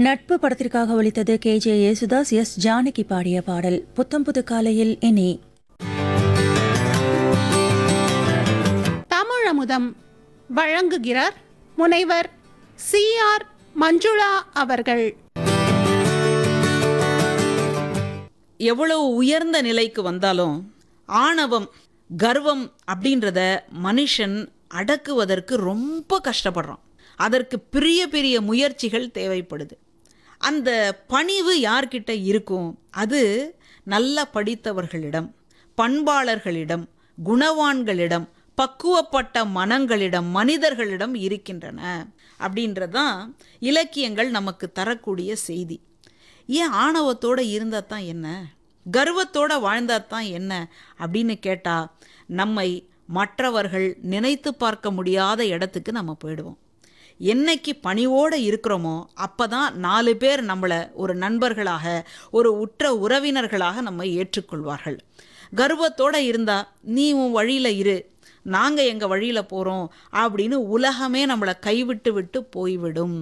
நட்பு படத்திற்காக ஒலித்தது K J Yesudas S Janaki பாடிய பாடல் புத்தம் புது காலையில் இனி தமிழமுதம் வழங்குகிறார் முனைவர் சி ஆர் மஞ்சுளா அவர்கள் எவ்வளவு உயர்ந்த நிலைக்கு வந்தாலும் ஆணவம் கர்வம் அப்படின்றத மனுஷன் அடக்குவதற்கு ரொம்ப கஷ்டப்படுறான் அதற்கு பெரிய பெரிய முயற்சிகள் தேவைப்படுது அந்த பணிவு யார்கிட்ட இருக்கும் அது நல்ல படித்தவர்களிடம் பண்பாளர்களிடம் குணவான்களிடம் பக்குவப்பட்ட மனங்களிடம் மனிதர்களிடம் இருக்கின்றன அப்படின்றதான் இலக்கியங்கள் நமக்கு தரக்கூடிய செய்தி ஏன் ஆணவத்தோட இருந்தா தான் என்ன கர்வத்தோட வாழ்ந்தா தான் என்ன அப்படின்னு கேட்டா நம்மை மற்றவர்கள் நினைத்து பார்க்க முடியாத இடத்துக்கு நம்ம போயிடுவோம் என்னைக்கு பணிவோடு இருக்கிறோமோ அப்பதான் நாலு பேர் நம்மளை ஒரு நண்பர்களாக ஒரு உற்ற உறவினர்களாக நம்ம ஏற்றுக்கொள்வார்கள் கர்வத்தோட இருந்தா நீ உன் வழியில இரு நாங்கள் எங்கள் வழியில் போகிறோம் அப்படின்னு உலகமே நம்மளை கைவிட்டு விட்டு போய்விடும்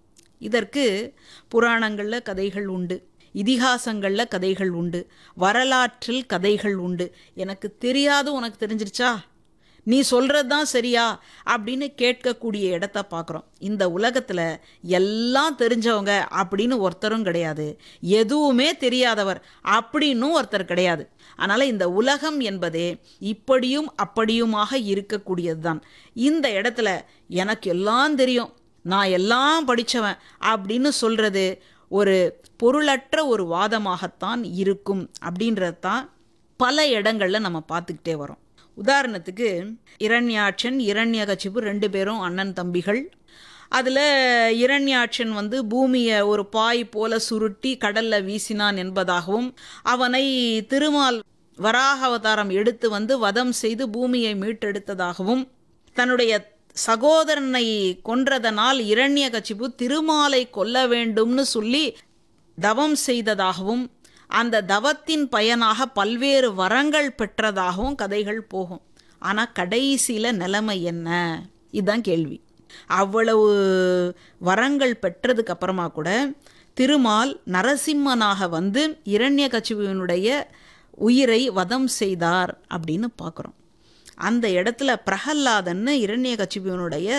இதற்கு புராணங்களில் கதைகள் உண்டு இதிகாசங்களில் கதைகள் உண்டு வரலாற்றில் கதைகள் உண்டு எனக்கு தெரியாது உனக்கு தெரிஞ்சிருச்சா நீ சொல்கிறது தான் சரியா அப்படின்னு கேட்கக்கூடிய இடத்த பார்க்குறோம் இந்த உலகத்தில் எல்லாம் தெரிஞ்சவங்க அப்படின்னு ஒருத்தரும் கிடையாது எதுவுமே தெரியாதவர் அப்படின்னும் ஒருத்தர் கிடையாது அதனால் இந்த உலகம் என்பதே இப்படியும் அப்படியுமாக இருக்கக்கூடியது தான் இந்த இடத்துல எனக்கு எல்லாம் தெரியும் நான் எல்லாம் படித்தவன் அப்படின்னு சொல்கிறது ஒரு பொருளற்ற ஒரு வாதமாகத்தான் இருக்கும் அப்படின்றது தான் பல இடங்களில் நம்ம பார்த்துக்கிட்டே வரோம் உதாரணத்துக்கு இரண்யாட்சன் இரண்யகசிபு ரெண்டு பேரும் அண்ணன் தம்பிகள் அதில் இரண்யாட்சன் வந்து பூமியை ஒரு பாய் போல சுருட்டி கடல்ல வீசினான் என்பதாகவும் அவனை திருமால் வராக அவதாரம் எடுத்து வந்து வதம் செய்து பூமியை மீட்டெடுத்ததாகவும் தன்னுடைய சகோதரனை கொன்றதனால் இரண்யகசிபு திருமாலை கொல்ல வேண்டும்னு சொல்லி தவம் செய்ததாகவும் அந்த தவத்தின் பயனாக பல்வேறு வரங்கள் பெற்றதாகவும் கதைகள் போகும் ஆனால் கடைசியில் நிலைமை என்ன இதுதான் கேள்வி அவ்வளவு வரங்கள் பெற்றதுக்கு அப்புறமா கூட திருமால் நரசிம்மனாக வந்து இரண்யகசிபுவினுடைய உயிரை வதம் செய்தார் அப்படின்னு பார்க்குறோம் அந்த இடத்துல பிரகல்லாதன்னு இரண்யகசிபுவனுடைய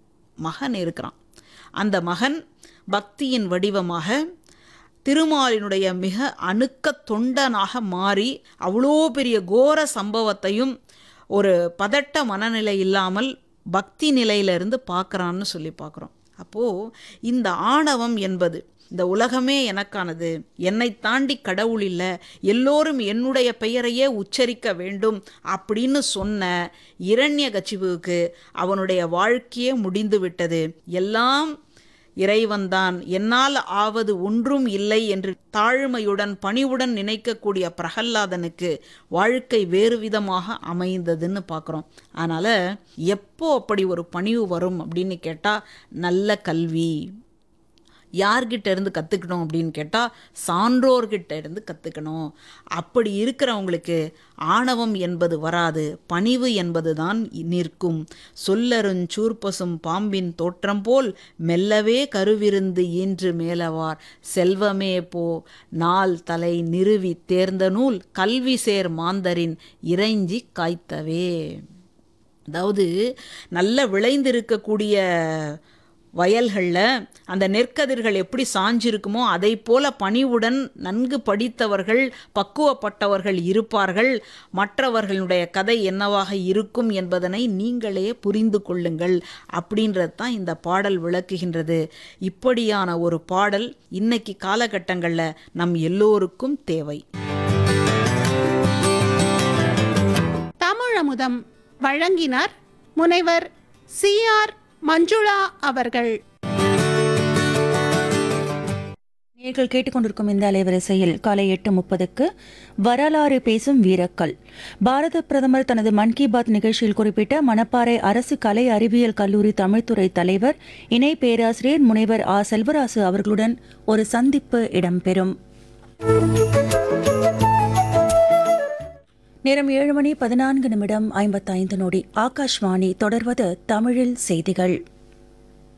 மகன் இருக்கிறான் அந்த மகன் பக்தியின் வடிவமாக திருமாலினுடைய மிக அணுக்க தொண்டனாக மாறி அவ்வளோ பெரிய கோர சம்பவத்தையும் ஒரு பதட்ட மனநிலை இல்லாமல் பக்தி நிலையிலிருந்து பார்க்குறான்னு சொல்லி பார்க்குறோம் அப்போது இந்த ஆணவம் என்பது இந்த உலகமே எனக்கானது என்னை தாண்டி கடவுள் இல்லை எல்லோரும் என்னுடைய பெயரையே உச்சரிக்க வேண்டும் அப்படின்னு சொன்ன இரண்யகசிபுவுக்கு அவனுடைய வாழ்க்கையே முடிந்து விட்டது எல்லாம் இறைவன்தான் என்னால் ஆவது ஒன்றும் இல்லை என்று தாழ்மையுடன் பணிவுடன் நினைக்கக்கூடிய பிரகல்லாதனுக்கு வாழ்க்கை வேறு விதமாக அமைந்ததுன்னு பார்க்குறோம் அதனால் எப்போ அப்படி ஒரு பணிவு வரும் அப்படின்னு கேட்டால் நல்ல கல்வி யார்கிட்ட இருந்து கற்றுக்கணும் அப்படின்னு கேட்டால் சான்றோர்கிட்ட இருந்து கற்றுக்கணும் அப்படி இருக்கிறவங்களுக்கு ஆணவம் என்பது வராது பணிவு என்பது தான் நிற்கும் சொல்லருஞ்சூர்பசும் பாம்பின் தோற்றம் போல் மெல்லவே கருவிருந்து ஈன்று மேலவார் செல்வமே போ நாள் தலை நிறுவி தேர்ந்த நூல் கல்வி சேர் மாந்தரின் இறைஞ்சி காய்த்தவே அதாவது நல்ல விளைந்திருக்கக்கூடிய வயல்களில் அந்த நெற்கதிர்கள் எப்படி சாஞ்சிருக்குமோ அதை போல பணிவுடன் நன்கு படித்தவர்கள் பக்குவப்பட்டவர்கள் இருப்பார்கள் மற்றவர்களுடைய கதை என்னவாக இருக்கும் என்பதனை நீங்களே புரிந்து கொள்ளுங்கள் அப்படின்றது தான் இந்த பாடல் விளக்குகின்றது இப்படியான ஒரு பாடல் இன்னைக்கு காலகட்டங்களில் நம் எல்லோருக்கும் தேவை தமிழமுதம் வழங்கினார் முனைவர் சி ஆர் மஞ்சுளா அவர்கள் நீங்கள் கேட்டுக்கொண்டிருக்கும் இந்த அலைவரிசையில் காலை எட்டு முப்பதுக்கு வரலாறு பேசும் வீரக்கல் பாரத பிரதமர் தனது மன் கி பாத் நிகழ்ச்சியில் குறிப்பிட்ட மணப்பாறை அரசு கலை அறிவியல் கல்லூரி தமிழ்துறை தலைவர் இணை பேராசிரியர் முனைவர் ஆ செல்வராசு அவர்களுடன் ஒரு சந்திப்பு இடம்பெறும் நேரம் ஏழு மணி பதினான்கு நிமிடம் ஐம்பத்தைந்து நொடி ஆகாஷ்வாணி தொடர்வது தமிழில் செய்திகள்